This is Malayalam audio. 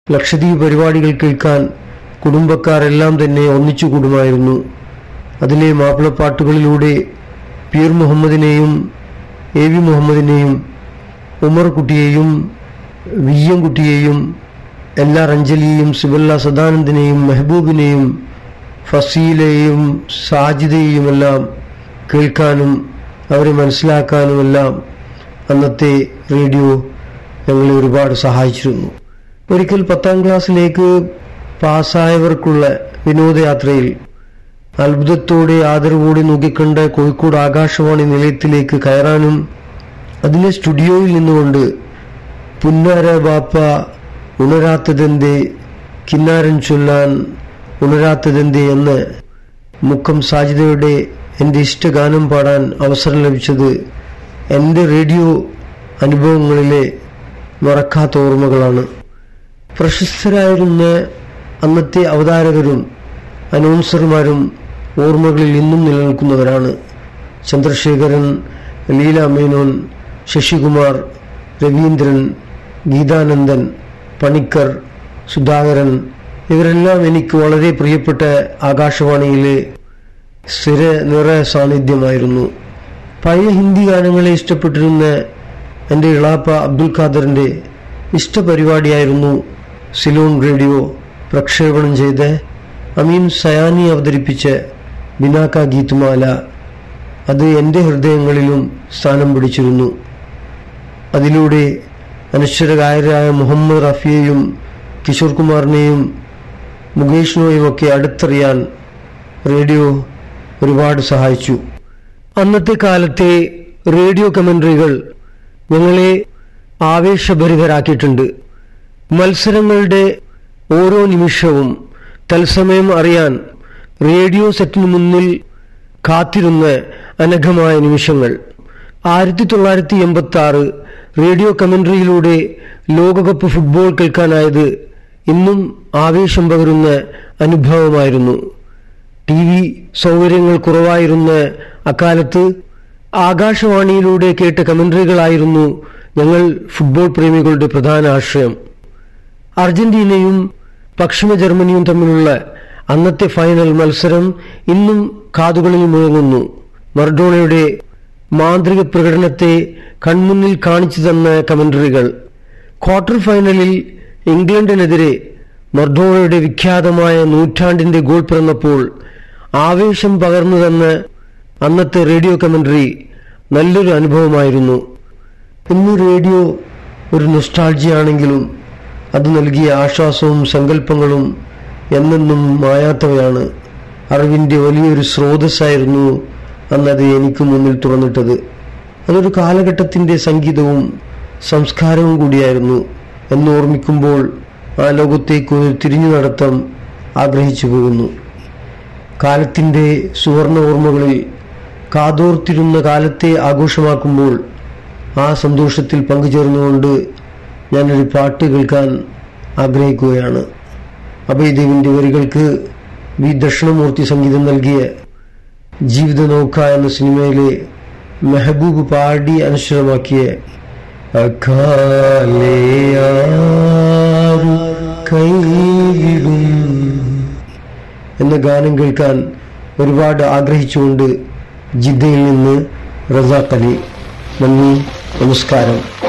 ലക്ഷദ്വീപ് പരിപാടികൾ കേൾക്കാൻ കുടുംബക്കാരെല്ലാം തന്നെ ഒന്നിച്ചു കൂടുമായിരുന്നു അതിലെ മാപ്പിളപ്പാട്ടുകളിലൂടെ പീർ മുഹമ്മദിനെയും എ വി മുഹമ്മദിനെയും ഉമർ കുട്ടിയെയും വിയ്യം കുട്ടിയെയും എല്ലാ റഞ്ജലിയെയും സിബല്ല സദാനന്ദിനെയും മെഹബൂബിനെയും ഫസീലയെയും സാജിദയെയുമെല്ലാം കേൾക്കാനും അവരെ മനസ്സിലാക്കാനുമെല്ലാം അന്നത്തെ റേഡിയോ ഞങ്ങളെ ഒരുപാട് സഹായിച്ചിരുന്നു ഒരിക്കൽ പത്താം ക്ലാസ്സിലേക്ക് പാസ്സായവർക്കുള്ള വിനോദയാത്രയിൽ അത്ഭുതത്തോടെ ആദരവോടെ നോക്കിക്കണ്ട കോഴിക്കോട് ആകാശവാണി നിലയത്തിലേക്ക് കയറാനും അതിലെ സ്റ്റുഡിയോയിൽ നിന്നുകൊണ്ട് പുന്നാര ബാപ്പ ഉണരാത്തതെന്തേ കിന്നാരൻ ചൊല്ലാൻ ഉണരാത്തതെന്തേ എന്ന് മുക്കം സാജിദയുടെ എൻ്റെ ഇഷ്ടഗാനം പാടാൻ അവസരം ലഭിച്ചത് എൻ്റെ റേഡിയോ അനുഭവങ്ങളിലെ മറക്കാത്ത ഓർമ്മകളാണ് പ്രശസ്തരായിരുന്ന അന്നത്തെ അവതാരകരും അനൗൺസർമാരും ഓർമ്മകളിൽ ഇന്നും നിലനിൽക്കുന്നവരാണ് ചന്ദ്രശേഖരൻ ലീല മേനോൻ ശശികുമാർ രവീന്ദ്രൻ ഗീതാനന്ദൻ പണിക്കർ സുധാകരൻ ഇവരെല്ലാം എനിക്ക് വളരെ പ്രിയപ്പെട്ട ആകാശവാണിയിലെ സ്ഥിര നിറ സാന്നിധ്യമായിരുന്നു പഴയ ഹിന്ദി ഗാനങ്ങളെ ഇഷ്ടപ്പെട്ടിരുന്ന എൻ്റെ ഇളാപ്പ അബ്ദുൽ ഖാദറിൻ്റെ ഇഷ്ടപരിപാടിയായിരുന്നു സിലോൺ റേഡിയോ പ്രക്ഷേപണം ചെയ്ത് അമീൻ സയാനി അവതരിപ്പിച്ച ബിനാക്ക ഗീത്മാല അത് എൻ്റെ ഹൃദയങ്ങളിലും സ്ഥാനം പിടിച്ചിരുന്നു അതിലൂടെ അനശ്വരകായരായ മുഹമ്മദ് റഫിയെയും കിഷോർ കുമാറിനെയും മുകേഷിനെയും ഒക്കെ അടുത്തറിയാൻ റേഡിയോ ഒരുപാട് സഹായിച്ചു അന്നത്തെ കാലത്തെ റേഡിയോ കമന്ററികൾ ഞങ്ങളെ ആവേശഭരിതരാക്കിയിട്ടുണ്ട് മത്സരങ്ങളുടെ ഓരോ നിമിഷവും തത്സമയം അറിയാൻ റേഡിയോ സെറ്റിന് മുന്നിൽ കാത്തിരുന്ന അനഘമായ നിമിഷങ്ങൾ ആയിരത്തി തൊള്ളായിരത്തി എൺപത്തി ആറ് റേഡിയോ കമന്ററിയിലൂടെ ലോകകപ്പ് ഫുട്ബോൾ കേൾക്കാനായത് ഇന്നും ആവേശം പകരുന്ന അനുഭവമായിരുന്നു ടി വി സൗകര്യങ്ങൾ കുറവായിരുന്ന അക്കാലത്ത് ആകാശവാണിയിലൂടെ കേട്ട കമന്ററികളായിരുന്നു ഞങ്ങൾ ഫുട്ബോൾ പ്രേമികളുടെ പ്രധാന ആശ്രയം അർജന്റീനയും പശ്ചിമ ജർമ്മനിയും തമ്മിലുള്ള അന്നത്തെ ഫൈനൽ മത്സരം ഇന്നും കാതുകളിൽ മുഴങ്ങുന്നു മർഡോണയുടെ മാന്ത്രിക പ്രകടനത്തെ കൺമുന്നിൽ കാണിച്ചു തന്ന കമന്ററികൾ ക്വാർട്ടർ ഫൈനലിൽ ഇംഗ്ലണ്ടിനെതിരെ മർഡോണയുടെ വിഖ്യാതമായ നൂറ്റാണ്ടിന്റെ ഗോൾ പിറന്നപ്പോൾ ആവേശം പകർന്നു തന്ന അന്നത്തെ റേഡിയോ കമന്ററി നല്ലൊരു അനുഭവമായിരുന്നു ഇന്ന് റേഡിയോ ഒരു നൊസ്റ്റാൾജിയാണെങ്കിലും അത് നൽകിയ ആശ്വാസവും സങ്കല്പങ്ങളും എന്നെന്നും മായാത്തവയാണ് അറിവിന്റെ വലിയൊരു സ്രോതസ്സായിരുന്നു അന്നത് എനിക്ക് മുന്നിൽ തുറന്നിട്ടത് അതൊരു കാലഘട്ടത്തിന്റെ സംഗീതവും സംസ്കാരവും കൂടിയായിരുന്നു എന്ന് ഓർമ്മിക്കുമ്പോൾ ആ ലോകത്തേക്ക് ഒരു തിരിഞ്ഞു നടത്തം ആഗ്രഹിച്ചു പോകുന്നു കാലത്തിന്റെ സുവർണ ഓർമ്മകളിൽ കാതോർത്തിരുന്ന കാലത്തെ ആഘോഷമാക്കുമ്പോൾ ആ സന്തോഷത്തിൽ പങ്കുചേർന്നുകൊണ്ട് ഞാനൊരു പാട്ട് കേൾക്കാൻ ആഗ്രഹിക്കുകയാണ് അഭയദേവിന്റെ വരികൾക്ക് വി ദക്ഷിണമൂർത്തി സംഗീതം നൽകിയ ജീവിത നൗക്ക എന്ന സിനിമയിലെ മെഹബൂബ് പാടി അനശ്വരമാക്കിയ അകാലയാരു കൈവിടും എന്ന ഗാനം കേൾക്കാൻ ഒരുപാട് ആഗ്രഹിച്ചുകൊണ്ട് ജിദ്ദയിൽ നിന്ന് റസാഖ് അലി നന്ദി നമസ്കാരം